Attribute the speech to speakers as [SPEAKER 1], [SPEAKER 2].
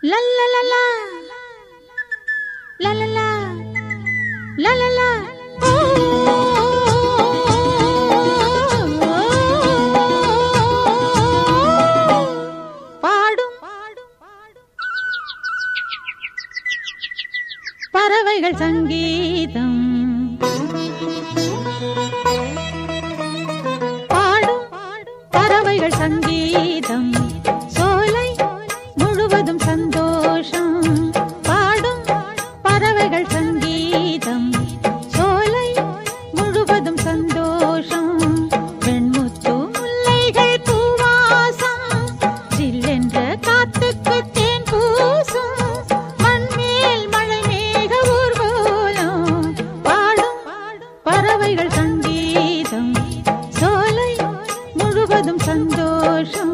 [SPEAKER 1] La la la la. La la la. La la la. Oh, பாடும் பறவைகள் சங்கீதம் பாடும் பறவைகள் சங்கீதம் சோலை முழுவதும் சந்தோஷம் பாடும் பறவைகள் சங்கீதம் சோலை முழுவதும் சந்தோஷம் வெண்முத்து முல்லைகள் பூவாசம் சில்லென்ற காத்துக்கு தேன் பூசும் மண்மேல் மழை மேக ஊர்வலம் பாடும் பறவைகள் சங்கீதம் சோலை முழுவதும் சந்தோஷம்